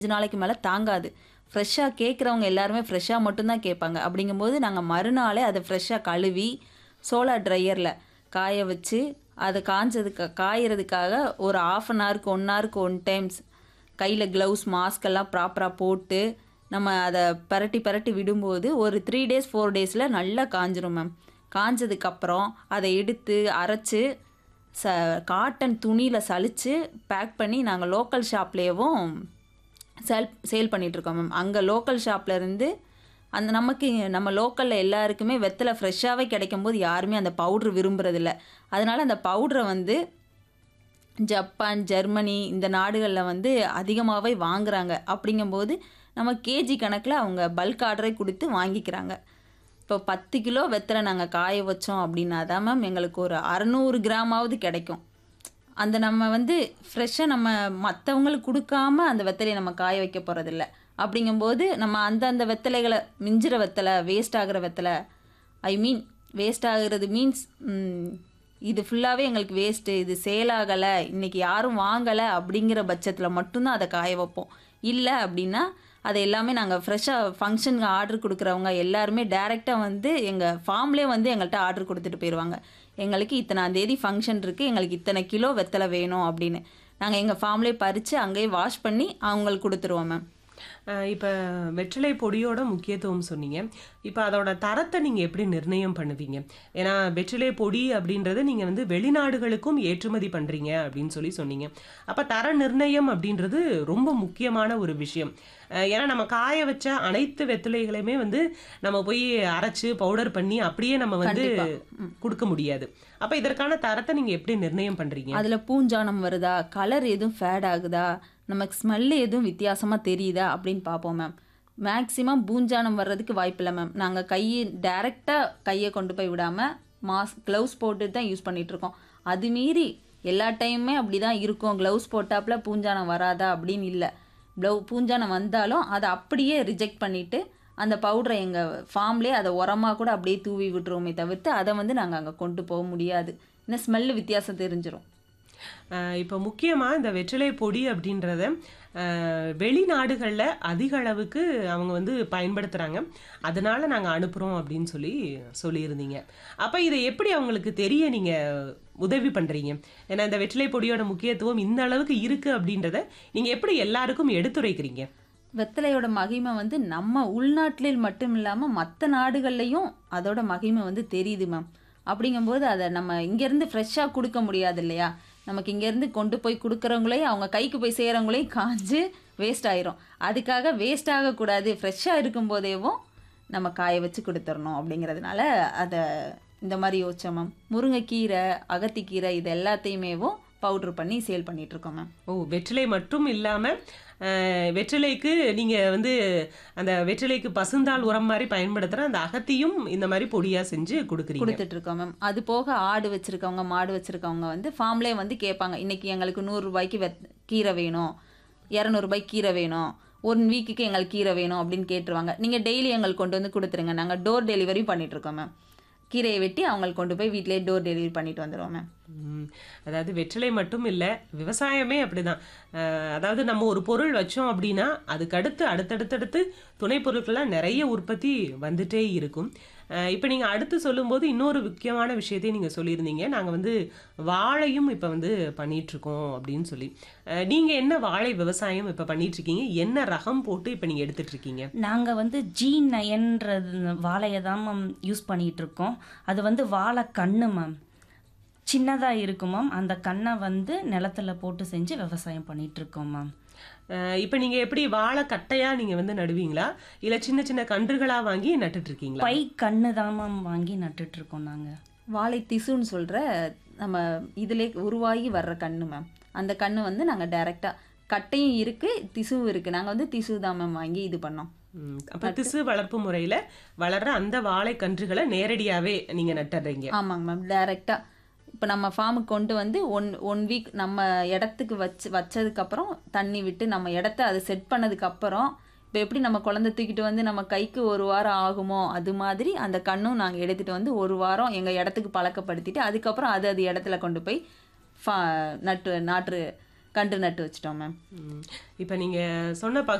அஞ்சு நாளைக்கு மேலே தாங்காது ஃப்ரெஷ்ஷாக கேட்குறவங்க எல்லாருமே ஃப்ரெஷ்ஷாக மட்டும்தான் கேட்பாங்க அப்படிங்கும்போது நாங்கள் மறுநாளே அதை ஃப்ரெஷ்ஷாக கழுவி சோலார் ட்ரையரில் காய வச்சு அதை காஞ்சதுக்கு காயறதுக்காக ஒரு ஆஃப் அன் ஹவருக்கு ஒன் ஹவருக்கு ஒன் டைம்ஸ் கையில் க்ளவுஸ் மாஸ்க் எல்லாம் ப்ராப்பராக போட்டு நம்ம அதை பரட்டி பரட்டி விடும்போது ஒரு த்ரீ டேஸ் ஃபோர் டேஸில் நல்லா காஞ்சிரும் மேம் காஞ்சதுக்கப்புறம் அதை எடுத்து அரைச்சி ச காட்டன் துணியில் சலிச்சு பேக் பண்ணி நாங்கள் லோக்கல் ஷாப்லேயும் சேல் சேல் பண்ணிகிட்ருக்கோம் மேம் அங்கே லோக்கல் ஷாப்ல இருந்து அந்த நமக்கு நம்ம லோக்கலில் எல்லாருக்குமே வெத்தலை ஃப்ரெஷ்ஷாகவே கிடைக்கும் போது யாருமே அந்த பவுட்ரு விரும்புறதில்ல அதனால அந்த பவுட்ரை வந்து ஜப்பான் ஜெர்மனி இந்த நாடுகளில் வந்து அதிகமாகவே வாங்குறாங்க அப்படிங்கும்போது நம்ம கேஜி கணக்கில் அவங்க பல்க் ஆர்டரை கொடுத்து வாங்கிக்கிறாங்க இப்போ பத்து கிலோ வெத்தலை நாங்கள் காய வச்சோம் அப்படின்னா தான் மேம் எங்களுக்கு ஒரு அறநூறு கிராமாவது கிடைக்கும் அந்த நம்ம வந்து ஃப்ரெஷ்ஷாக நம்ம மற்றவங்களுக்கு கொடுக்காம அந்த வெத்தலையை நம்ம காய வைக்க போகிறதில்ல அப்படிங்கும்போது நம்ம அந்தந்த வெத்தலைகளை மிஞ்சிற வெத்தலை வேஸ்ட் ஆகிற வெத்தலை ஐ மீன் வேஸ்ட் ஆகுறது மீன்ஸ் இது ஃபுல்லாகவே எங்களுக்கு வேஸ்ட்டு இது சேல் ஆகலை இன்றைக்கி யாரும் வாங்கலை அப்படிங்கிற பட்சத்தில் மட்டும்தான் அதை காய வைப்போம் இல்லை அப்படின்னா அதை எல்லாமே நாங்கள் ஃப்ரெஷ்ஷாக ஃபங்க்ஷனுக்கு ஆர்டர் கொடுக்குறவங்க எல்லாருமே டேரெக்டாக வந்து எங்கள் ஃபார்ம்லேயே வந்து எங்கள்கிட்ட ஆர்டர் கொடுத்துட்டு போயிடுவாங்க எங்களுக்கு இத்தனாம் தேதி ஃபங்க்ஷன் இருக்குது எங்களுக்கு இத்தனை கிலோ வெத்தலை வேணும் அப்படின்னு நாங்கள் எங்கள் ஃபார்ம்லேயே பறித்து அங்கேயே வாஷ் பண்ணி அவங்களுக்கு கொடுத்துருவோம் மேம் இப்போ வெற்றிலை பொடியோட முக்கியத்துவம் சொன்னீங்க இப்போ அதோட தரத்தை நீங்கள் எப்படி நிர்ணயம் பண்ணுவீங்க ஏன்னா வெற்றிலை பொடி அப்படின்றது நீங்கள் வந்து வெளிநாடுகளுக்கும் ஏற்றுமதி பண்ணுறீங்க அப்படின்னு சொல்லி சொன்னீங்க அப்போ தர நிர்ணயம் அப்படின்றது ரொம்ப முக்கியமான ஒரு விஷயம் அஹ் ஏன்னா நம்ம காய வச்ச அனைத்து வெற்றிலைகளையுமே வந்து நம்ம போய் அரைச்சு பவுடர் பண்ணி அப்படியே நம்ம வந்து கொடுக்க முடியாது அப்போ இதற்கான தரத்தை நீங்கள் எப்படி நிர்ணயம் பண்ணுறீங்க அதில் பூஞ்சானம் வருதா கலர் எதுவும் ஃபேட் ஆகுதா நமக்கு ஸ்மெல்லு எதுவும் வித்தியாசமாக தெரியுதா அப்படின்னு பார்ப்போம் மேம் மேக்ஸிமம் பூஞ்சானம் வர்றதுக்கு வாய்ப்பில்லை மேம் நாங்கள் கையை டைரெக்டாக கையை கொண்டு போய் விடாமல் மாஸ்க் க்ளவுஸ் போட்டு தான் யூஸ் பண்ணிகிட்ருக்கோம் அது மீறி எல்லா டைமுமே அப்படி தான் இருக்கும் க்ளவுஸ் போட்டாப்புல பூஞ்சானம் வராதா அப்படின்னு இல்லை ப்ளவு பூஞ்சானம் வந்தாலும் அதை அப்படியே ரிஜெக்ட் பண்ணிவிட்டு அந்த பவுடரை எங்கள் ஃபார்ம்லேயே அதை உரமாக கூட அப்படியே தூவி விட்டுருவோமே தவிர்த்து அதை வந்து நாங்கள் அங்கே கொண்டு போக முடியாது இன்னும் ஸ்மெல்லு வித்தியாசம் தெரிஞ்சிரும் அஹ் இப்போ முக்கியமாக இந்த வெற்றிலை பொடி அப்படின்றத அஹ், வெளிநாடுகளில் அதிக அளவுக்கு அவங்க வந்து பயன்படுத்துகிறாங்க அதனால நாங்கள் அனுப்புகிறோம் அப்படின்னு சொல்லி சொல்லியிருந்தீங்க அப்போ இதை எப்படி அவங்களுக்கு தெரிய நீங்கள் உதவி பண்ணுறீங்க ஏன்னா இந்த வெற்றிலை பொடியோட முக்கியத்துவம் இந்த அளவுக்கு இருக்குது அப்படின்றத நீங்கள் எப்படி எல்லாருக்கும் எடுத்துரைக்கிறீங்க வெத்தலையோட மகிமை வந்து நம்ம உள்நாட்டில் மட்டும் இல்லாமல் மற்ற நாடுகள்லையும் அதோட மகிமை வந்து தெரியுது மேம் அப்படிங்கும்போது அதை நம்ம இங்கேருந்து ஃப்ரெஷ்ஷாக கொடுக்க முடியாது இல்லையா நமக்கு இங்கேருந்து கொண்டு போய் கொடுக்குறவங்களையும் அவங்க கைக்கு போய் செய்கிறவங்களையும் காஞ்சு வேஸ்ட் ஆயிரும் அதுக்காக வேஸ்ட் ஆகக்கூடாது ஃப்ரெஷ்ஷாக இருக்கும்போதேவும் நம்ம காய வச்சு கொடுத்துடணும் அப்படிங்கிறதுனால அதை இந்த மாதிரி யோசிச்சோம் மேம் முருங்கைக்கீரை அகத்திக்கீரை இது எல்லாத்தையுமேவும் பவுட்ரு பண்ணி சேல் பண்ணிகிட்ருக்கோம் மேம் ஓ வெற்றிலை மட்டும் இல்லாமல் வெற்றிலைக்கு நீங்கள் வந்து அந்த வெற்றிலைக்கு பசுந்தாள் உரம் மாதிரி பயன்படுத்துகிற அந்த அகத்தியும் இந்த மாதிரி பொடியாக செஞ்சு கொடுக்குறீங்க கொடுத்துட்டு இருக்கோம் மேம் அது போக ஆடு வச்சிருக்கவங்க மாடு வச்சிருக்கவங்க வந்து ஃபார்ம்லேயே வந்து கேட்பாங்க இன்னைக்கு எங்களுக்கு நூறு ரூபாய்க்கு வெத் கீரை வேணும் இரநூறுபாய்க்கு கீரை வேணும் ஒன் வீக்குக்கு எங்களுக்கு கீரை வேணும் அப்படின்னு கேட்டுருவாங்க நீங்கள் டெய்லி எங்களுக்கு கொண்டு வந்து கொடுத்துருங்க நாங்கள் டோர் டெலிவரி பண்ணிட்டு இருக்கோம் மேம் கீரையை வெட்டி அவங்களுக்கு கொண்டு போய் வீட்டிலேயே டோர் டெலிவரி பண்ணிட்டு வந்துடுவோம் மேம் ம், அதாவது வெற்றிலை மட்டும் இல்லை விவசாயமே அப்படிதான் அஹ், அதாவது நம்ம ஒரு பொருள் வச்சோம் அப்படின்னா அதுக்கு அடுத்து அடுத்தடுத்தடுத்து துணை பொருட்கள்லாம் நிறைய உற்பத்தி வந்துட்டே இருக்கும் இப்போ நீங்கள் அடுத்து சொல்லும்போது இன்னொரு முக்கியமான விஷயத்தையும் நீங்கள் சொல்லியிருந்தீங்க நாங்கள் வந்து வாழையும் இப்போ வந்து பண்ணிட்டு இருக்கோம் அப்படின்னு சொல்லி நீங்கள் என்ன வாழை விவசாயம் இப்போ பண்ணிட்டு இருக்கீங்க என்ன ரகம் போட்டு இப்போ நீங்கள் எடுத்துட்டு இருக்கீங்க நாங்கள் வந்து ஜி நயன்றது வாழையை தான் மேம் யூஸ் பண்ணிகிட்டு இருக்கோம் அது வந்து வாழை கண்ணு மேம் சின்னதாக இருக்கும் மேம் அந்த கண்ணை வந்து நிலத்துல போட்டு செஞ்சு விவசாயம் பண்ணிட்டு இருக்கோம் மேம் இப்போ நீங்கள் எப்படி வாழை கட்டையாக நீங்கள் வந்து நடுவீங்களா இல்லை சின்ன சின்ன கன்றுகளாக வாங்கி நட்டுட்டு இருக்கீங்களா பை கண்ணு தான் மேம் வாங்கி நட்டுட்டு இருக்கோம் நாங்கள் வாழை திசுன்னு சொல்கிற நம்ம இதிலே உருவாகி வர்ற கண்ணு மேம் அந்த கண்ணு வந்து நாங்கள் டைரெக்டாக கட்டையும் இருக்குது திசுவும் இருக்குது நாங்கள் வந்து திசு தான் மேம் வாங்கி இது பண்ணோம் ம், அப்ப திசு வளர்ப்பு முறையில வளர்ற அந்த வாழை கன்றுகளை நேரடியாவே நீங்க நட்டுறீங்க ஆமாங்க மேம் டைரெக்டாக இப்போ நம்ம ஃபார்முக்கு கொண்டு வந்து ஒன் ஒன் வீக் நம்ம இடத்துக்கு வச்சு வச்சதுக்கப்புறம் தண்ணி விட்டு நம்ம இடத்த அது செட் பண்ணதுக்கப்புறம் இப்போ எப்படி நம்ம குழந்தை தூக்கிட்டு வந்து நம்ம கைக்கு ஒரு வாரம் ஆகுமோ அது மாதிரி அந்த கண்ணும் நாங்கள் எடுத்துகிட்டு வந்து ஒரு வாரம் எங்கள் இடத்துக்கு பழக்கப்படுத்திட்டு அதுக்கப்புறம் அது அது இடத்துல கொண்டு போய் ஃபா நட்டு நாற்று கன்று நட்டு வச்சிட்டோம் மேம் ம். இப்ப நீங்க சொன்ன